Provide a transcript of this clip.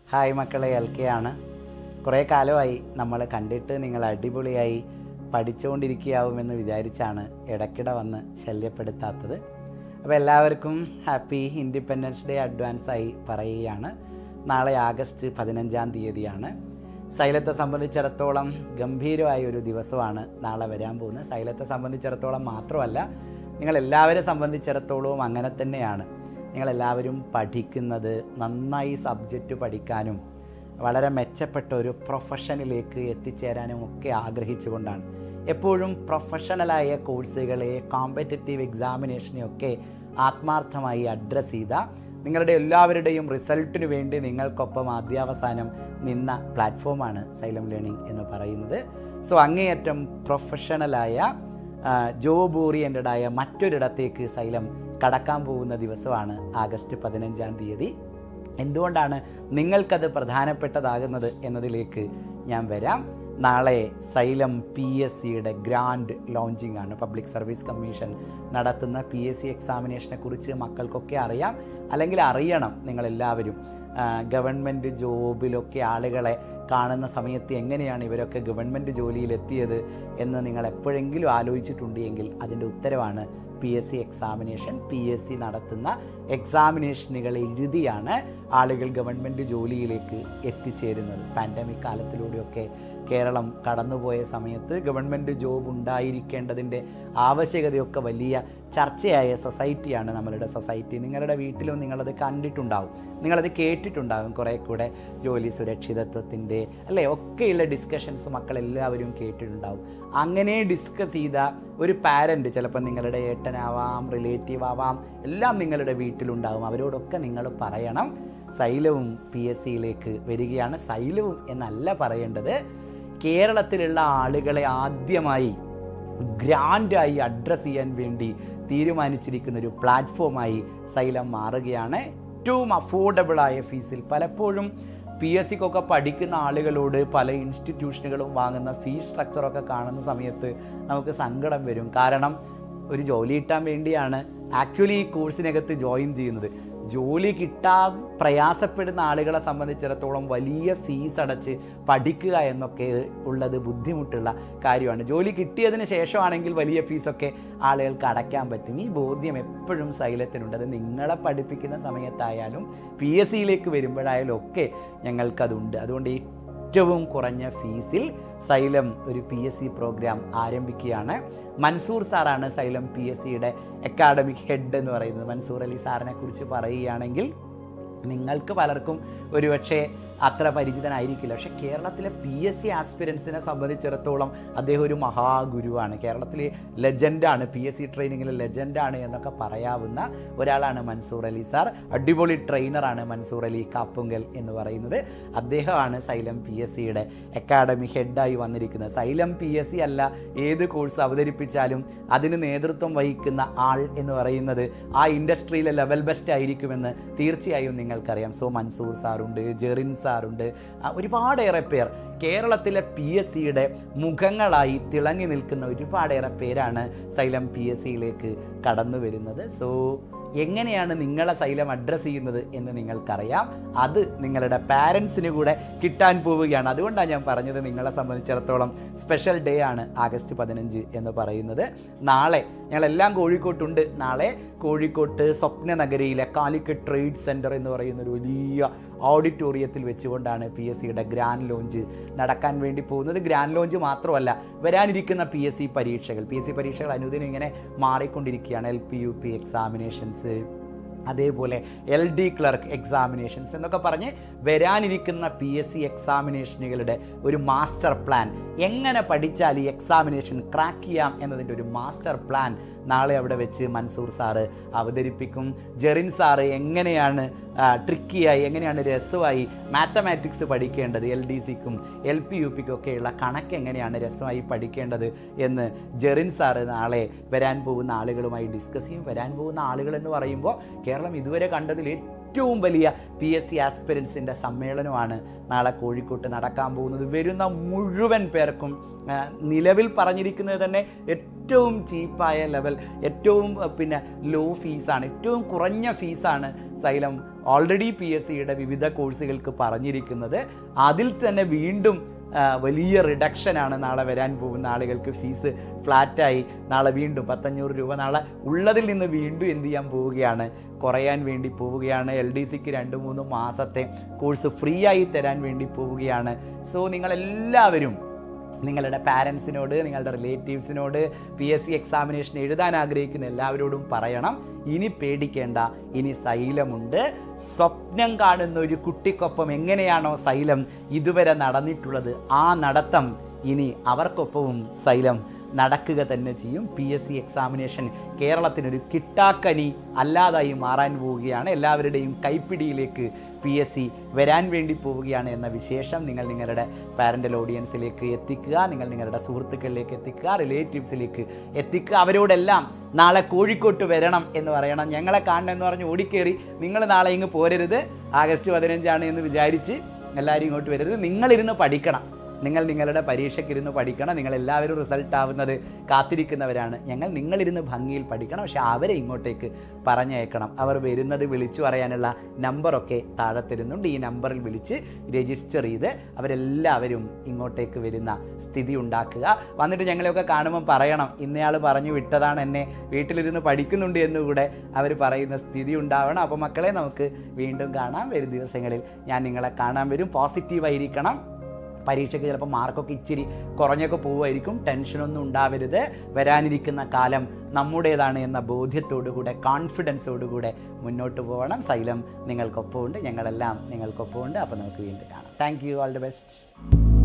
hi മക്കളെ L K ആണ് കുറേ കാലമായി നമ്മൾ കണ്ടിട്ട് നിങ്ങൾ അടിപൊളിയായി പഠിച്ചുകൊണ്ടിരിക്കുകയാവുമെന്ന് വിചാരിച്ചാണ് ഇടയ്ക്കിടെ വന്ന് ശല്യപ്പെടുത്താത്തത് അപ്പോൾ എല്ലാവർക്കും ഹാപ്പി ഇൻഡിപെൻഡൻസ് ഡേ അഡ്വാൻസ് ആയി പറയുകയാണ് നാളെ ആഗസ്റ്റ് പതിനഞ്ചാം തീയതിയാണ് സൈലത്തെ സംബന്ധിച്ചിടത്തോളം ഗംഭീരമായ ഒരു ദിവസമാണ് നാളെ വരാൻ പോകുന്നത് സൈലത്തെ സംബന്ധിച്ചിടത്തോളം മാത്രമല്ല നിങ്ങളെല്ലാവരെ സംബന്ധിച്ചിടത്തോളവും അങ്ങനെ തന്നെയാണ് നിങ്ങളെല്ലാവരും പഠിക്കുന്നത് നന്നായി സബ്ജക്റ്റ് പഠിക്കാനും വളരെ മെച്ചപ്പെട്ട ഒരു പ്രൊഫഷനിലേക്ക് എത്തിച്ചേരാനും ഒക്കെ ആഗ്രഹിച്ചുകൊണ്ടാണ് എപ്പോഴും പ്രൊഫഷണലായ കോഴ്സുകളെ കോമ്പറ്ററ്റീവ് എക്സാമിനേഷനെയൊക്കെ ആത്മാർത്ഥമായി അഡ്രസ്സ് ചെയ്ത നിങ്ങളുടെ എല്ലാവരുടെയും റിസൾട്ടിന് വേണ്ടി നിങ്ങൾക്കൊപ്പം ആദ്യാവസാനം നിന്ന പ്ലാറ്റ്ഫോമാണ് സൈലം ലേണിംഗ് എന്ന് പറയുന്നത് സോ അങ്ങേയറ്റം പ്രൊഫഷണലായ ജോബ് ഓറിയൻറ്റഡായ മറ്റൊരിടത്തേക്ക് സൈലം കടക്കാൻ പോകുന്ന ദിവസമാണ് ആഗസ്റ്റ് പതിനഞ്ചാം തീയതി എന്തുകൊണ്ടാണ് നിങ്ങൾക്കത് പ്രധാനപ്പെട്ടതാകുന്നത് എന്നതിലേക്ക് ഞാൻ വരാം നാളെ സൈലം പി എസ് സിയുടെ ഗ്രാൻഡ് ലോഞ്ചിങ് ആണ് പബ്ലിക് സർവീസ് കമ്മീഷൻ നടത്തുന്ന പി എസ് സി എക്സാമിനേഷനെ കുറിച്ച് മക്കൾക്കൊക്കെ അറിയാം അല്ലെങ്കിൽ അറിയണം നിങ്ങളെല്ലാവരും ഗവൺമെൻറ് ജോബിലൊക്കെ ആളുകളെ കാണുന്ന സമയത്ത് എങ്ങനെയാണ് ഇവരൊക്കെ ഗവൺമെൻറ് ജോലിയിലെത്തിയത് എന്ന് നിങ്ങൾ എപ്പോഴെങ്കിലും ആലോചിച്ചിട്ടുണ്ട് എങ്കിൽ അതിൻ്റെ ഉത്തരവാണ് P S C examination P S C നടത്തുന്ന എക്സാമിനേഷനുകൾ എഴുതിയാണ് ആളുകൾ ഗവൺമെൻറ് ജോലിയിലേക്ക് എത്തിച്ചേരുന്നത് പാൻഡമിക് കാലത്തിലൂടെയൊക്കെ കേരളം കടന്നുപോയ സമയത്ത് ഗവൺമെൻറ് ജോബ് ഉണ്ടായിരിക്കേണ്ടതിൻ്റെ ആവശ്യകതയൊക്കെ വലിയ ചർച്ചയായ സൊസൈറ്റിയാണ് നമ്മളുടെ സൊസൈറ്റി നിങ്ങളുടെ വീട്ടിലും നിങ്ങളത് കണ്ടിട്ടുണ്ടാവും നിങ്ങളത് കേട്ടിട്ടുണ്ടാകും കുറേ കൂടെ ജോലി സുരക്ഷിതത്വത്തിൻ്റെ അല്ലേ ഒക്കെയുള്ള ഡിസ്കഷൻസ് മക്കളെല്ലാവരും കേട്ടിട്ടുണ്ടാവും അങ്ങനെ ഡിസ്കസ് ചെയ്ത ഒരു പാരൻറ്റ് ചിലപ്പോൾ നിങ്ങളുടെ ഏട്ടനാവാം റിലേറ്റീവ് ആവാം എല്ലാം നിങ്ങളുടെ വീട്ടിലുണ്ടാവും അവരോടൊക്കെ നിങ്ങൾ പറയണം സൈലവും പി എസ് സിയിലേക്ക് വരികയാണ് സൈലവും എന്നല്ല പറയേണ്ടത് കേരളത്തിലുള്ള ആളുകളെ ആദ്യമായി ഗ്രാൻഡായി അഡ്രസ്സ് ചെയ്യാൻ വേണ്ടി തീരുമാനിച്ചിരിക്കുന്ന ഒരു പ്ലാറ്റ്ഫോമായി സൈലം മാറുകയാണ് ഏറ്റവും അഫോർഡബിളായ ഫീസിൽ പലപ്പോഴും പി എസ് സിക്കൊക്കെ പഠിക്കുന്ന ആളുകളോട് പല ഇൻസ്റ്റിറ്റ്യൂഷനുകളും വാങ്ങുന്ന ഫീസ് സ്ട്രക്ചറൊക്കെ കാണുന്ന സമയത്ത് നമുക്ക് സങ്കടം വരും കാരണം ഒരു ജോലി കിട്ടാൻ വേണ്ടിയാണ് ആക്ച്വലി ഈ കോഴ്സിനകത്ത് ജോയിൻ ചെയ്യുന്നത് ജോലി കിട്ടാൻ പ്രയാസപ്പെടുന്ന ആളുകളെ സംബന്ധിച്ചിടത്തോളം വലിയ ഫീസ് അടച്ച് പഠിക്കുക എന്നൊക്കെ ഉള്ളത് ബുദ്ധിമുട്ടുള്ള കാര്യമാണ് ജോലി കിട്ടിയതിന് ശേഷമാണെങ്കിൽ വലിയ ഫീസൊക്കെ ആളുകൾക്ക് അടയ്ക്കാൻ പറ്റും ഈ ബോധ്യം എപ്പോഴും സൈലത്തിനുണ്ട് അത് നിങ്ങളെ പഠിപ്പിക്കുന്ന സമയത്തായാലും പി എസ് സിയിലേക്ക് വരുമ്പോഴായാലും ഒക്കെ ഞങ്ങൾക്കതുണ്ട് അതുകൊണ്ട് ഏറ്റവും കുറഞ്ഞ ഫീസിൽ സൈലം ഒരു പി എസ് സി പ്രോഗ്രാം ആരംഭിക്കുകയാണ് മൻസൂർ സാറാണ് സൈലം പി എസ് സിയുടെ അക്കാഡമിക് ഹെഡ് എന്ന് പറയുന്നത് മൻസൂർ അലി സാറിനെ കുറിച്ച് പറയുകയാണെങ്കിൽ നിങ്ങൾക്ക് പലർക്കും ഒരുപക്ഷെ അത്ര പരിചിതനായിരിക്കില്ല പക്ഷെ കേരളത്തിലെ പി എസ് സി ആസ്പിരൻസിനെ സംബന്ധിച്ചിടത്തോളം അദ്ദേഹം ഒരു മഹാഗുരുവാണ് കേരളത്തിലെ ലെജൻഡാണ് പി എസ് സി ട്രെയിനിങ്ങിലെ ലെജൻഡാണ് എന്നൊക്കെ പറയാവുന്ന ഒരാളാണ് മൻസൂർ അലി സാർ അടിപൊളി ട്രെയിനറാണ് മൻസൂർ അലി കാപ്പുങ്കൽ എന്ന് പറയുന്നത് അദ്ദേഹമാണ് സൈലം പി എസ് സിയുടെ അക്കാഡമി ഹെഡായി വന്നിരിക്കുന്നത് സൈലം പി എസ് സി അല്ല ഏത് കോഴ്സ് അവതരിപ്പിച്ചാലും അതിന് നേതൃത്വം വഹിക്കുന്ന ആൾ എന്ന് പറയുന്നത് ആ ഇൻഡസ്ട്രിയിലെ ലെവൽ ബെസ്റ്റ് ആയിരിക്കുമെന്ന് തീർച്ചയായും നിങ്ങൾക്കറിയാം സോ മൻസൂർ സാറുണ്ട് ജെറിൻ സാറുണ്ട് ഒരുപാടേറെ പേർ കേരളത്തിലെ പി എസ് സിയുടെ മുഖങ്ങളായി തിളങ്ങി നിൽക്കുന്ന ഒരുപാടേറെ പേരാണ് സൈലം പി എസ് സിയിലേക്ക് കടന്നു വരുന്നത് സോ എങ്ങനെയാണ് നിങ്ങളെ സൈലം അഡ്രസ്സ് ചെയ്യുന്നത് എന്ന് നിങ്ങൾക്കറിയാം അത് നിങ്ങളുടെ പാരൻസിന് കൂടെ കിട്ടാൻ പോവുകയാണ് അതുകൊണ്ടാണ് ഞാൻ പറഞ്ഞത് നിങ്ങളെ സംബന്ധിച്ചിടത്തോളം സ്പെഷ്യൽ ഡേ ആണ് ആഗസ്റ്റ് പതിനഞ്ച് എന്ന് പറയുന്നത് നാളെ ഞങ്ങളെല്ലാം കോഴിക്കോട്ടുണ്ട് നാളെ കോഴിക്കോട്ട് സ്വപ്ന നഗരിയിലെ കാലിക്കറ്റ് ട്രേഡ് സെൻറ്റർ എന്ന് പറയുന്ന ഒരു വലിയ ഓഡിറ്റോറിയത്തിൽ വെച്ചുകൊണ്ടാണ് പി എസ് സിയുടെ ഗ്രാൻഡ് ലോഞ്ച് നടക്കാൻ വേണ്ടി പോകുന്നത് ഗ്രാൻഡ് ലോഞ്ച് മാത്രമല്ല വരാനിരിക്കുന്ന പി എസ് സി പരീക്ഷകൾ പി എസ് സി പരീക്ഷകൾ അനുദിനം ഇങ്ങനെ മാറിക്കൊണ്ടിരിക്കുകയാണ് L P U P examinations അതേപോലെ എൽ ഡി ക്ലർക്ക് എക്സാമിനേഷൻസ് എന്നൊക്കെ പറഞ്ഞ് വരാനിരിക്കുന്ന പി എസ് സി എക്സാമിനേഷനുകളുടെ ഒരു മാസ്റ്റർ പ്ലാൻ എങ്ങനെ പഠിച്ചാൽ ഈ എക്സാമിനേഷൻ ക്രാക്ക് ചെയ്യാം എന്നതിൻ്റെ ഒരു മാസ്റ്റർ പ്ലാൻ നാളെ അവിടെ വെച്ച് മൻസൂർ സാറ് അവതരിപ്പിക്കും ജെറിൻ സാറ് എങ്ങനെയാണ് ട്രിക്കിയായി എങ്ങനെയാണ് രസമായി മാത്തമാറ്റിക്സ് പഠിക്കേണ്ടത് എൽ ഡി സിക്കും എൽ പി യു പിക്കും ഒക്കെയുള്ള കണക്ക് എങ്ങനെയാണ് രസമായി പഠിക്കേണ്ടത് എന്ന് ജെറിൻ സാറ് നാളെ വരാൻ പോകുന്ന ആളുകളുമായി ഡിസ്കസ് ചെയ്യും വരാൻ പോകുന്ന ആളുകൾ എന്ന് പറയുമ്പോൾ കേരളം ഇതുവരെ കണ്ടതിൽ ഏറ്റവും വലിയ പി എസ് സി ആസ്പിരൻസിൻ്റെ സമ്മേളനമാണ് നാളെ കോഴിക്കോട്ട് നടക്കാൻ പോകുന്നത് വരുന്ന മുഴുവൻ പേർക്കും ആ, നിലവിൽ പറഞ്ഞിരിക്കുന്നത് തന്നെ ഏറ്റവും ചീപ്പായ ലെവൽ ഏറ്റവും ആ, പിന്നെ ലോ ഫീസാണ് ഏറ്റവും കുറഞ്ഞ ഫീസാണ് സൈലം ഓൾറെഡി പി എസ് സിയുടെ വിവിധ കോഴ്സുകൾക്ക് പറഞ്ഞിരിക്കുന്നത് അതിൽ തന്നെ വീണ്ടും ആ, വലിയ റിഡക്ഷനാണ് നാളെ വരാൻ പോകുന്ന ആളുകൾക്ക് ഫീസ് ഫ്ലാറ്റായി നാളെ വീണ്ടും പത്തഞ്ഞൂറ് രൂപ നാളെ ഉള്ളതിൽ നിന്ന് വീണ്ടും എന്ത് ചെയ്യാൻ പോവുകയാണ് കുറയാൻ വേണ്ടി പോവുകയാണ് എൽ ഡി സിക്ക് രണ്ട് മൂന്ന് മാസത്തെ കോഴ്സ് ഫ്രീ ആയി തരാൻ വേണ്ടി പോവുകയാണ് സോ നിങ്ങളെല്ലാവരും നിങ്ങളുടെ പാരൻസിനോട് നിങ്ങളുടെ റിലേറ്റീവ്സിനോട് പി എസ് സി എക്സാമിനേഷൻ എഴുതാൻ ആഗ്രഹിക്കുന്ന എല്ലാവരോടും പറയണം ഇനി പേടിക്കേണ്ട ഇനി സൈലമുണ്ട് സ്വപ്നം കാണുന്ന ഒരു കുട്ടിക്കൊപ്പം എങ്ങനെയാണോ സൈലം ഇതുവരെ നടന്നിട്ടുള്ളത് ആ നടത്തം ഇനി അവർക്കൊപ്പവും സൈലം നടക്കുക തന്നെ ചെയ്യും പി എസ് സി എക്സാമിനേഷൻ കേരളത്തിനൊരു കിട്ടാക്കനി അല്ലാതായി മാറാൻ പോവുകയാണ് എല്ലാവരുടെയും കൈപ്പിടിയിലേക്ക് പി എസ് സി വരാൻ വേണ്ടി പോവുകയാണ് എന്ന വിശേഷം നിങ്ങൾ നിങ്ങളുടെ പാരൻ്റൽ ഓഡിയൻസിലേക്ക് എത്തിക്കുക നിങ്ങൾ നിങ്ങളുടെ സുഹൃത്തുക്കളിലേക്ക് എത്തിക്കുക റിലേറ്റീവ്സിലേക്ക് എത്തിക്കുക അവരോടെല്ലാം നാളെ കോഴിക്കോട്ട് വരണം എന്ന് പറയണം ഞങ്ങളെ കാണണം എന്ന് പറഞ്ഞ് ഓടിക്കേറി നിങ്ങൾ നാളെ ഇങ്ങ് പോരരുത് ആഗസ്റ്റ് പതിനഞ്ചാണ് എന്ന് വിചാരിച്ച് എല്ലാവരും ഇങ്ങോട്ട് വരരുത് നിങ്ങളിരുന്ന് പഠിക്കണം നിങ്ങൾ നിങ്ങളുടെ പരീക്ഷയ്ക്ക് ഇരുന്ന് പഠിക്കണം നിങ്ങൾ എല്ലാവരും റിസൾട്ട് ആവുന്നത് കാത്തിരിക്കുന്നവരാണ് ഞങ്ങൾ നിങ്ങളിരുന്ന് ഭംഗിയിൽ പഠിക്കണം പക്ഷെ അവരെ ഇങ്ങോട്ടേക്ക് പറഞ്ഞയക്കണം അവർ വരുന്നത് വിളിച്ചു പറയാനുള്ള നമ്പറൊക്കെ താഴെ തരുന്നുണ്ട് ഈ നമ്പറിൽ വിളിച്ച് രജിസ്റ്റർ ചെയ്ത് അവരെല്ലാവരും ഇങ്ങോട്ടേക്ക് വരുന്ന സ്ഥിതി ഉണ്ടാക്കുക വന്നിട്ട് ഞങ്ങളെയൊക്കെ കാണുമ്പോൾ പറയണം ഇന്നയാൾ പറഞ്ഞു വിട്ടതാണ് എന്നെ വീട്ടിലിരുന്ന് പഠിക്കുന്നുണ്ട് എന്നുകൂടെ അവർ പറയുന്ന സ്ഥിതി ഉണ്ടാവണം അപ്പോൾ മക്കളെ നമുക്ക് വീണ്ടും കാണാം വരും ദിവസങ്ങളിൽ ഞാൻ നിങ്ങളെ കാണാൻ വരും പോസിറ്റീവായിരിക്കണം പരീക്ഷയ്ക്ക് ചിലപ്പോൾ മാർക്കൊക്കെ ഇച്ചിരി കുറഞ്ഞൊക്കെ പോവുമായിരിക്കും ടെൻഷനൊന്നും ഉണ്ടാവരുത് വരാനിരിക്കുന്ന കാലം നമ്മുടേതാണ് എന്ന ബോധ്യത്തോടുകൂടെ കോൺഫിഡൻസോടുകൂടെ മുന്നോട്ട് പോകണം സൈലം നിങ്ങൾക്കൊപ്പമുണ്ട് ഞങ്ങളെല്ലാം നിങ്ങൾക്കൊപ്പമുണ്ട് അപ്പോൾ നമുക്ക് വീണ്ടും കാണാം thank you all the best